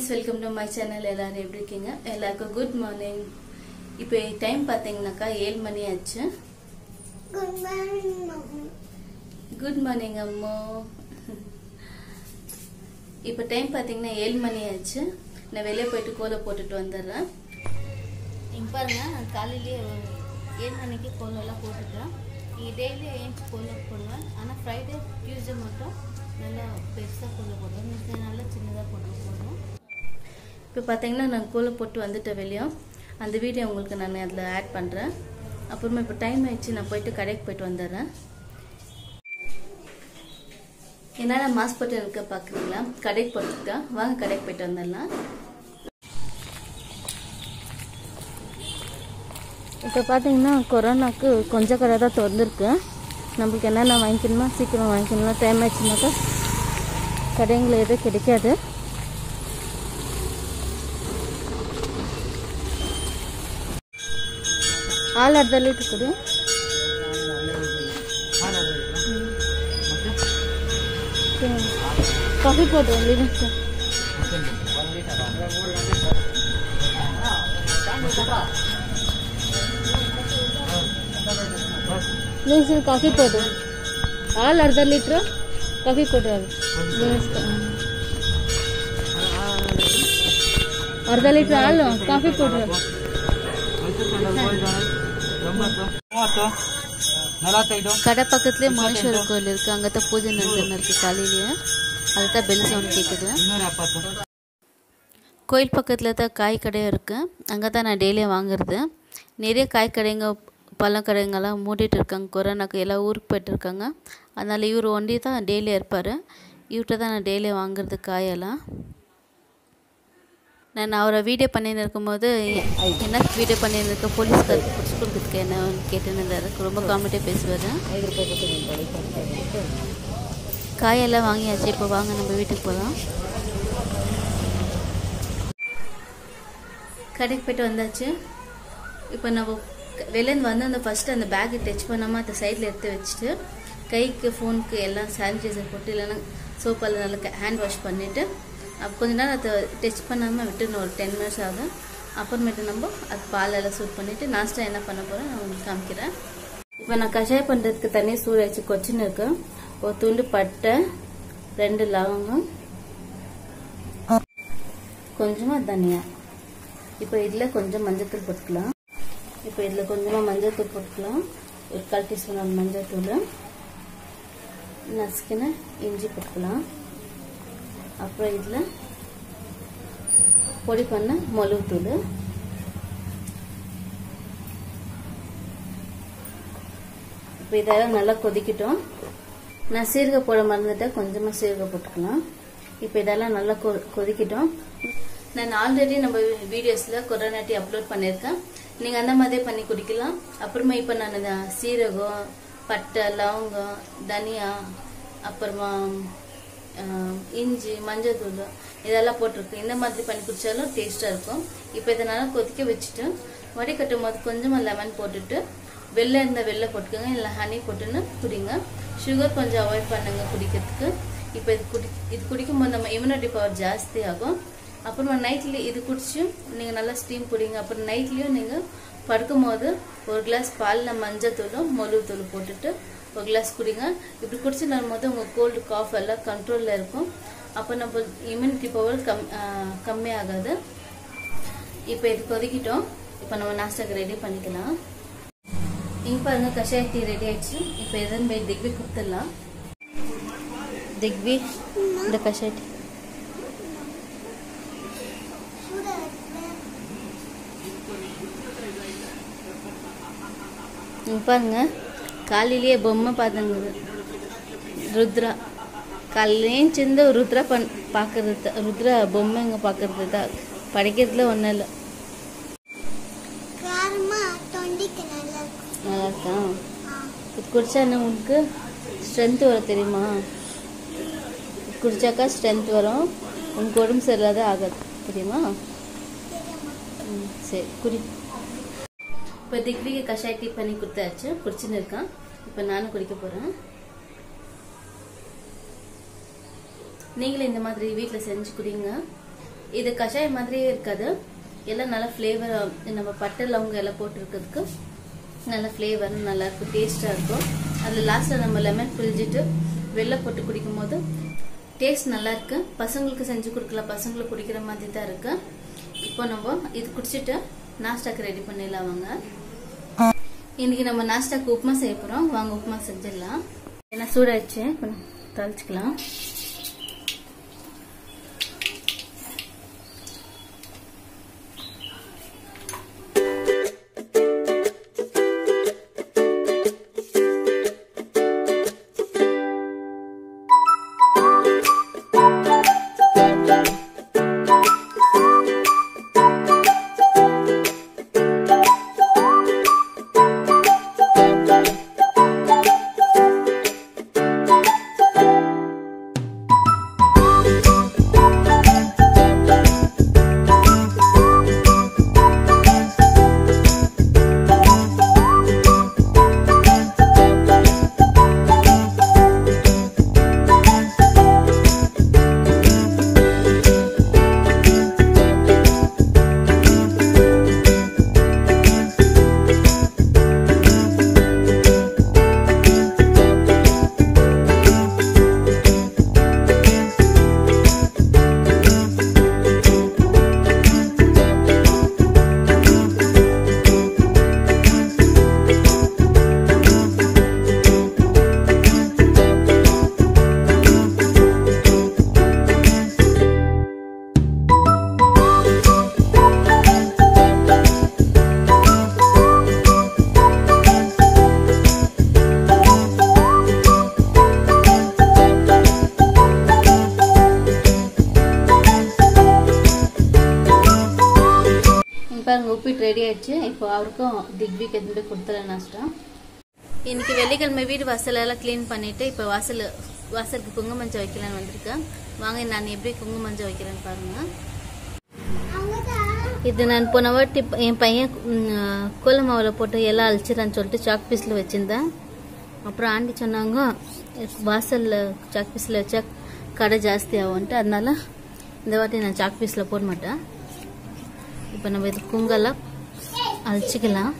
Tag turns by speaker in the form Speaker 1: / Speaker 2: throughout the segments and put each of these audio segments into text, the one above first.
Speaker 1: Welcome to my channel எல்லாரும் எப்படி இருக்கீங்க எல்லாருக்கும் குட் மார்னிங் இப்போ டைம் பார்த்தீங்கன்னாக்கா ஏழு மணி ஆச்சு
Speaker 2: Good morning, Mom.
Speaker 1: Good morning அம்மோ இப்போ டைம் பார்த்தீங்கன்னா ஏழு மணி ஆச்சு நான் வெளியே போயிட்டு கோலை போட்டுட்டு வந்துடுறேன் இங்க பாருங்க நான் காலையிலேயே ஏழு மணிக்கு கோலெல்லாம் போட்டுட்டேன் நீங்கள் டெய்லி ஏஞ்சி கோலம் போடுவேன் ஆனால் ஃப்ரைடே டியூஸ்டே மட்டும் நல்லா பெருசாக கோலம் போடுவேன் மிச்சம் நல்லா சின்னதாக போட்டு போடுவோம் இப்போ பார்த்தீங்கன்னா நான் கோலம் போட்டு வந்துட்டேன் வெளியே அந்த வீடியோ உங்களுக்கு நான் அதில் ஆட் பண்ணுறேன் அப்புறமா இப்போ டைம் ஆயிடுச்சு நான் போயிட்டு கடைக்கு போயிட்டு வந்துடுறேன் என்னால் மாஸ்க் போட்டு இருக்க பார்க்குறீங்களா கடைக்கு போட்டுருக்கா வாங்க கடைக்கு போயிட்டு வந்துடலாம் இப்போ பார்த்தீங்கன்னா கொரோனாக்கு கொஞ்சம் கடை தான் திறந்துருக்கு நம்மளுக்கு என்னென்ன வாங்கிக்கணுமா சீக்கிரம் வாங்கிக்கணுமா டைம் ஆச்சுனாக்கா கடைங்களில் எதுவும் கிடைக்காது ಹಾಲು ಅರ್ಧ ಲೀಟ್ರ್ ಕೊಡಿ ಕಾಫಿ ಪೌಡ್ರ್ ಒಂದು ಲೀಟರ್ ನೀವು ಸರ್ ಕಾಫಿ ಪೌಡ್ರ್ ಹಾಲು ಅರ್ಧ ಲೀಟ್ರ್ ಕಾಫಿ ಪೌಡ್ರ್ ಅದು ಅರ್ಧ ಲೀಟ್ರ್ ಹಾಲು ಕಾಫಿ ಪೌಡ್ರ್
Speaker 3: ನಲವತ್ತೈದು
Speaker 1: கடை பக்கத்துலேயே முனீஸ்வரர் கோயில் இருக்கு அங்கே தான் பூஜை நடந்துன்னு இருக்கு காலையிலேயே அதுதான் பெல் சவுண்ட் கேட்குது
Speaker 3: ಇನ್ನೂರ ಎಪ್ಪತ್ತು
Speaker 1: கோயில் பக்கத்தில் தான் காய் கடையும் இருக்குது அங்கே தான் நான் டெய்லியும் வாங்குறது நிறைய காய் கடைங்க பழம் கடைங்கெல்லாம் மூடிட்டு இருக்காங்க கொரோனாக்கு எல்லாம் ஊருக்கு போயிட்டு இருக்காங்க அதனால் இவர் ஒண்டி தான் டெய்லியும் இருப்பார் இவர்கிட்ட தான் நான் டெய்லியும் வாங்குறது காயெல்லாம் நான் அவரை வீடியோ பண்ணின்னு இருக்கும்போது என்ன வீடியோ பண்ணின்னு இருக்க போலீஸ்கார் பிடிச்சி கொடுக்குறதுக்கு என்ன கேட்டுன்னு இருந்தாரு ரொம்ப காமெடியாக பேசுவார் காயெல்லாம் வாங்கியாச்சு இப்போ வாங்க நம்ம வீட்டுக்கு போகலாம் கடைக்கு போயிட்டு வந்தாச்சு இப்போ நம்ம வெளிலேருந்து வந்து அந்த ஃபஸ்ட்டு அந்த பேக்கை டச் பண்ணாமல் அந்த சைடில் எடுத்து வச்சுட்டு கைக்கு ஃபோனுக்கு எல்லாம் சானிடைசர் போட்டு இல்லைன்னா சோப்பால் நல்லா ஹேண்ட் வாஷ் பண்ணிவிட்டு அப்போ கொஞ்ச நேரம் அதை டச் பண்ணாமல் விட்டுணும் ஒரு டென் மினிட்ஸ் ஆகும் அப்புறமேட்டு நம்ம அது பாலெல்லாம் சூட் பண்ணிவிட்டு நாஸ்டா என்ன பண்ண போகிறேன் நான் உங்களுக்கு காமிக்கிறேன் இப்போ நான் கஷாயம் பண்ணுறதுக்கு தண்ணி சூடு வச்சு கொச்சின்னு இருக்கேன் ஒரு துண்டு பட்டை ரெண்டு லவங்கம் கொஞ்சமாக தனியா இப்போ இதில் கொஞ்சம் மஞ்சத்தூள் போட்டுக்கலாம் இப்போ இதில் கொஞ்சமாக மஞ்சத்தூள் போட்டுக்கலாம் ஒரு கால் டீஸ்பூன் மஞ்சத்தூள் நசுக்கின இஞ்சி போட்டுக்கலாம் அப்புறம் இதில் பொடி பண்ண மிளகுத்தூள் இப்போ இதெல்லாம் நல்லா கொதிக்கிட்டோம் நான் சீரகம் போட மறந்துட்டேன் கொஞ்சமாக சீரகம் போட்டுக்கலாம் இப்போ இதெல்லாம் நல்லா கொ கொதிக்கிட்டோம் நான் ஆல்ரெடி நம்ம வீடியோஸில் கொரோனா டீ அப்லோட் பண்ணியிருக்கேன் நீங்கள் அந்த மாதிரியே பண்ணி குடிக்கலாம் அப்புறமா இப்போ நான் இந்த சீரகம் பட்டை லவங்கம் தனியா அப்புறமா ஆஹ், இஞ்சி மஞ்சள் தூள் இதெல்லாம் போட்டிருக்கு இந்த மாதிரி பண்ணி குடிச்சாலும் டேஸ்ட்டாக இருக்கும் இப்போ இதை நல்லா கொதிக்க வச்சுட்டு வடிகட்டும் போது கொஞ்சமாக லெமன் போட்டுட்டு வெள்ளை இருந்தால் வெள்ளை போட்டுக்கோங்க இல்லை ஹனி போட்டுன்னு குடிங்க சுகர் கொஞ்சம் அவாய்ட் பண்ணுங்க குடிக்கிறதுக்கு இப்போ இது குடி இது குடிக்கும்போது நம்ம இம்யூனிட்டி பவர் ஜாஸ்தி ஆகும் அப்புறமா நைட்ல இது குடிச்சு நீங்கள் நல்லா ஸ்டீம் குடிங்க அப்புறம் நைட்லேயும் நீங்கள் படுக்கும் போது ஒரு கிளாஸ் பாலில் மஞ்சள் தூளும் மொழுவு தூள் போட்டுட்டு ஒரு கிளாஸ் குடிங்க இப்படி குடிச்சு போது உங்கள் கோல்டு காஃப் எல்லாம் கண்ட்ரோலில் இருக்கும் அப்போ நம்ம இம்யூனிட்டி பவர் கம் ஆஹ் கம்மியாகாது இப்போ இது கொதிக்கிட்டோம் இப்போ நம்ம நாஸ்டாக்கு ரெடி பண்ணிக்கலாம் இங்க பாருங்க கஷாய டீ ரெடி ஆயிடுச்சு இப்போ எதுன்னு போய் திக்வி கொடுத்துடலாம் திக்வி இந்த கஷாய டீ இங்க பாருங்க காலையிலேயே பொம்மை பார்த்துங்குது ருத்ரா காலையிலேயும் சேர்ந்து ருத்ரா பண் பார்க்கறது தான் ருத்ரா பொம்மைங்க பார்க்கறது தான் படிக்கிறதுல ஒன்றும் இல்லை
Speaker 2: காரமா தொண்டிக்கு நல்லா இருக்கும்
Speaker 1: நல்லா இருக்கா இது குடிச்சா என்ன உங்களுக்கு ஸ்ட்ரென்த் வரும் தெரியுமா இது குடிச்சாக்கா ஸ்ட்ரென்த் வரும் உங்களுக்கு உடம்பு சரியில்லாத ஆகாது தெரியுமா ம் சரி குடி இப்போ திக்விக்கு கஷாய டீ பண்ணி கொடுத்தாச்சு குடிச்சுன்னு இருக்கான் இப்போ நானும் குடிக்க போகிறேன் நீங்களும் இந்த மாதிரி வீட்டில் செஞ்சு குடிங்க இது கஷாயம் மாதிரியே இருக்காது எல்லாம் நல்லா ஃப்ளேவர் நம்ம பட்டை லவங்க எல்லாம் போட்டிருக்கிறதுக்கு நல்ல ஃப்ளேவர் நல்லா இருக்கும் டேஸ்டா இருக்கும் அதில் லாஸ்ட்ல நம்ம லெமன் பிழிஞ்சிட்டு வெள்ளை போட்டு குடிக்கும் போது டேஸ்ட் நல்லா இருக்கு பசங்களுக்கு செஞ்சு கொடுக்கலாம் பசங்களுக்கு குடிக்கிற மாதிரி தான் இருக்கு இப்போ நம்ம இது குடிச்சிட்டு நாஸ்டாக்கு ரெடி பண்ணிடலாம் வாங்க இன்னைக்கு நம்ம நாஸ்டாக்கு உப்புமா செய்ய போறோம் வாங்க உப்புமா செஞ்சிடலாம் ஏன்னா சூடாச்சு கொஞ்சம் தளிச்சுக்கலாம் இங்க பாருங்க உப்பிட்டு ரெடி ஆயிடுச்சு இப்போ அவருக்கும் திக்விக்கு எதுவும் போய் கொடுத்துறேன் நாஸ்டா இன்னைக்கு வெள்ளிக்கிழமை வீடு வாசல் எல்லாம் க்ளீன் பண்ணிட்டு இப்போ வாசல் வாசலுக்கு குங்குமஞ்சள் வைக்கலாம்னு வந்திருக்கேன் வாங்க நான் எப்படி குங்குமஞ்சள் வைக்கிறேன்னு பாருங்க இது நான் போன வாட்டி ப- என் பையன் ம், கோல மாவில் போட்டு எல்லாம் அழிச்சிடறான்னு சொல்லிட்டு சாக் பீஸில் வச்சுருந்தேன் அப்புறம் ஆண்டி சொன்னாங்க வாசலில் சாக் பீஸில் வச்சா கடை ஜாஸ்தி ஆகும்ன்ட்டு அதனால இந்த வாட்டி நான் சாக் பீஸில் போட மாட்டேன் இப்போ நம்ம இது குங்கெல்லாம் அழிச்சிக்கலாம்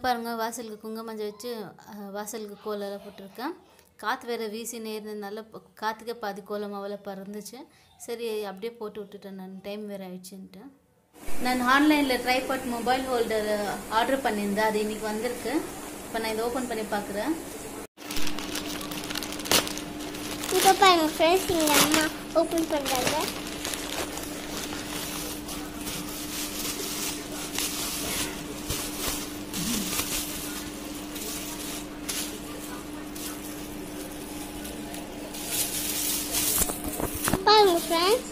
Speaker 1: பாருங்க வாசலுக்கு குங்கும மஞ்சள் வச்சு அஹ், வாசலுக்கு கோலெல்லாம் போட்டிருக்கேன் காற்று வேற வீசினே இருந்ததுனால ப- காற்றுக்கே பாதி கோலம் அவளை பறந்துச்சு சரி அப்படியே போட்டு விட்டுட்டேன் நான் டைம் வேற ஆயிடுச்சுன்ட்டு நான் ஆன்லைனில் ட்ரைபாட் மொபைல் ஹோல்டர் ஆர்டர் பண்ணியிருந்தேன் அது இன்னைக்கு வந்திருக்கு இப்போ நான் இதை ஓப்பன் பண்ணி பார்க்குறேன்
Speaker 2: இப்போ பாருங்க ஃப்ரெண்ட்ஸ் எங்க அம்மா ஓப்பன் பண்றாங்க பாருங்க ஃப்ரெண்ட்ஸ்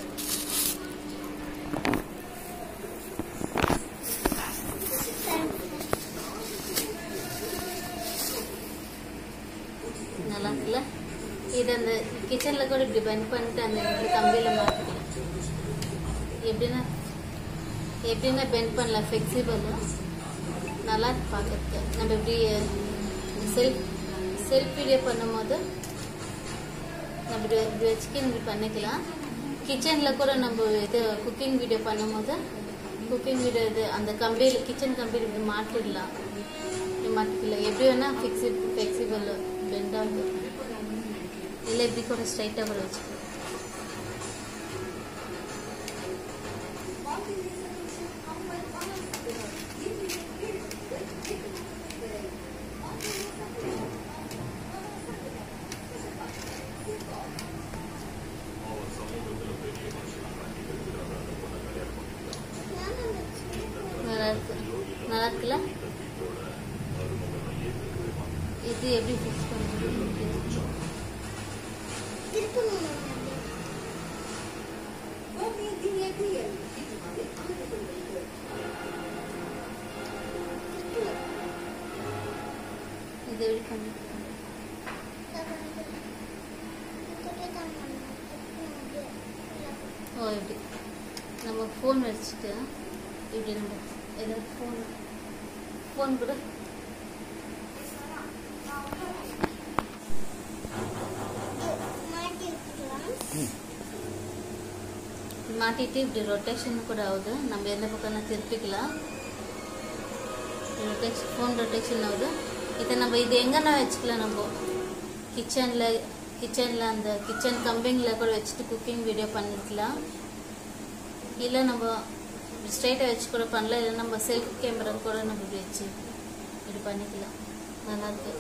Speaker 1: நல்லா இருக்குல்ல இது அந்த கிச்சனில் கூட இப்படி பெண்ட் பண்ணிட்டு அந்த இடத்துல கம்பியில் மாட்டிக்கலாம் எப்படின்னா எப்படின்னா பெண்ட் பண்ணலாம் ஃப்ளெக்சிபிளாக நல்லா இருக்கு பார்க்கறதுக்கு நம்ம இப்படி செல்ஃப் செல்ஃப் வீடியோ பண்ணும்போது நம்ம இப்படி இப்படி வச்சுக்க இப்படி பண்ணிக்கலாம் கிச்சனில் கூட நம்ம இது குக்கிங் வீடியோ பண்ணும்போது குக்கிங் வீடியோ இது அந்த கம்பியில் கிச்சன் கம்பியில் இப்படி மாட்டிடலாம் இப்படி மாட்டிக்கலாம் எப்படி வேணால் ஃபிக்ஸி ஃப்ளெக்சிபிள் பெண்ட் ஆகுது இல்லை இப்படி கூட ஸ்ட்ரைட்டாக கூட வச்சுக்கலாம் நல்லா இருக்கு நல்லா இருக்குல்ல இது எப்படி ஃபிக்ஸ் பண்ணுறது
Speaker 2: திருப்பணும்
Speaker 1: இது எப்படி பண்ணி ஓ இப்படி நம்ம ஃபோன் வச்சுட்டு இப்படி நம்ம ஏதாவது ஃபோன் ஃபோன் கூட
Speaker 2: மாட்டி விட்டுக்கலாம்
Speaker 1: மாட்டிட்டு இப்படி ரொட்டேஷன் கூட ஆகுது நம்ம எந்த பக்கம்னா திருப்பிக்கலாம் ரொட்டேஷன் ஃபோன் ரொட்டேஷன் ஆகுது இதை நம்ம இது எங்கன்னா வச்சுக்கலாம் நம்ம கிச்சனில் கிச்சனில் அந்த கிச்சன் கம்பிங்கில் கூட வச்சுட்டு குக்கிங் வீடியோ பண்ணிக்கலாம் இல்லை நம்ம ஸ்ட்ரைட்டாக வச்சு கூட பண்ணலாம் இல்லை நம்ம செல்ஃப் கேமரா கூட நம்ம இப்படி வச்சு இப்படி பண்ணிக்கலாம் நல்லாயிருக்கு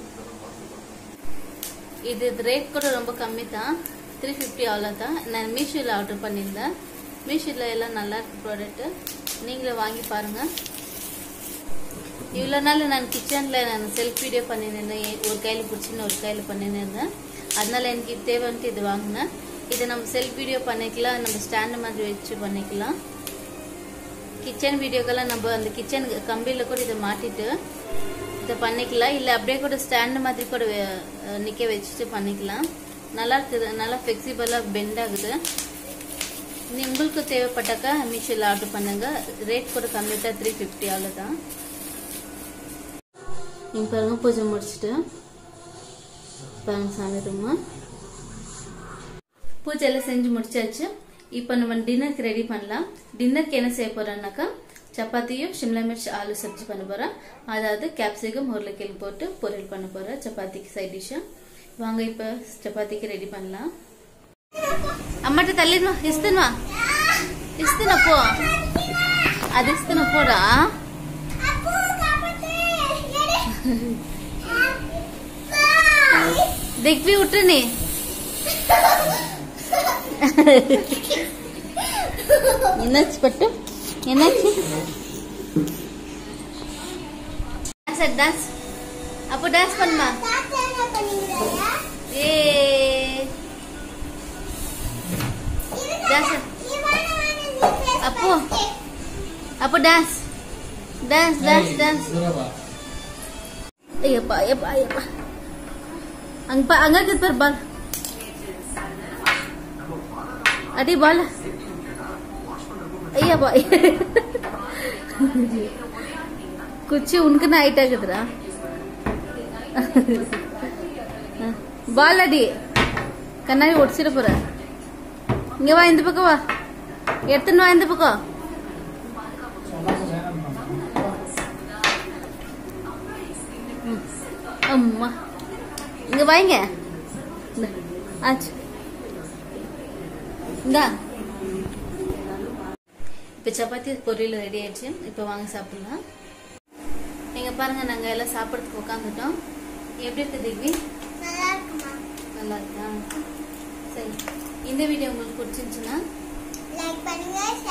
Speaker 1: இது ரேட் கூட ரொம்ப கம்மி தான் த்ரீ ஃபிஃப்டி அவ்வளோ தான் நான் மீஷோவில் ஆர்டர் பண்ணியிருந்தேன் மீஷோவில் எல்லாம் நல்லா இருக்கு ப்ராடக்ட்டு நீங்களே வாங்கி பாருங்கள் இவ்வளோ நாள் நான் கிச்சனில் நான் செல்ஃப் வீடியோ பண்ணியிருந்தேன் ஒரு கையில் பிடிச்சின்னு ஒரு கையில் பண்ணியிருந்தேன் அதனால எனக்கு இது தேவைன்ட்டு இது வாங்கினேன் இதை நம்ம செல்ஃப் வீடியோ பண்ணிக்கலாம் நம்ம ஸ்டாண்டு மாதிரி வச்சு பண்ணிக்கலாம் கிச்சன் வீடியோக்கெல்லாம் நம்ம அந்த கிச்சன் கம்பியில் கூட இதை மாட்டிட்டு இதை பண்ணிக்கலாம் இல்லை அப்படியே கூட ஸ்டாண்டு மாதிரி கூட நிற்க வச்சுட்டு பண்ணிக்கலாம் நல்லா இருக்குது நல்லா ஃப்ளெக்சிபிளாக பெண்ட் ஆகுது நீ உங்களுக்கு தேவைப்பட்டாக்கா மீஷோவில் ஆர்டர் பண்ணுங்க ரேட் கூட கம்மி தான் த்ரீ ஃபிஃப்டி அவ்வளோதான் நீங்கள் பாருங்க பூஜை முடிச்சுட்டு பாருங்க சாமி ரூமா பூஜை எல்லாம் செஞ்சு முடிச்சாச்சு இப்போ நம்ம டின்னருக்கு ரெடி பண்ணலாம் டின்னருக்கு என்ன செய்ய போறோம்னாக்கா சப்பாத்தியும் சிம்லா மிர்ச் ஆலு சப்ஜி பண்ண போறேன் அதாவது கேப்சிகம் உருளைக்கிழங்கு போட்டு பொரியல் பண்ண போறேன் சப்பாத்திக்கு சைட் டிஷ்ஷா வாங்க இப்போ சப்பாத்திக்கு ரெடி பண்ணலாம் అమ్మట తల్లిను ఇస్తున్నా ఇస్తున్నా పో అది ఇస్తున్నా పోరా దిగ్వి ఉట్టుని ఎన్నొచ్చి పట్టు ఎన్నొచ్చి డాన్స్ డాన్స్ అప్పుడు డాన్స్ పన్మా ఏ డాన్స్ அப்போ அப்போ டான்ஸ் டான்ஸ் டான்ஸ் டான்ஸ் ஐயப்பா ஐயப்பா ஐயப்பா அங்க பா அங்க இருக்குது பாரு பால் அடி பால் ஐயப்பா குச்சி உனக்குன்னு ஹைட் ஆகுதுடா பால் அடி கண்ணாடி ஒடிச்சிட போற இங்க வா இந்த பக்கம் வா எடுத்துன்னு வா இந்த பக்கம் அம்மா இங்க வாங்க இந்தா. ஆச்சு இந்தா இப்போ சப்பாத்தி பொரியல் ரெடி ஆயிடுச்சு இப்போ வாங்க சாப்பிடலாம் எங்க பாருங்க நாங்க எல்லாம் சாப்பிட்றதுக்கு உட்காந்துட்டோம் எப்படி இருக்கு திவ்வி
Speaker 2: நல்லா இருக்குமா
Speaker 1: நல்லா இருக்கா சரி இந்த வீடியோ உங்களுக்கு பிடிச்சிருந்துச்சுன்னா
Speaker 2: லைக் பண்ணுங்க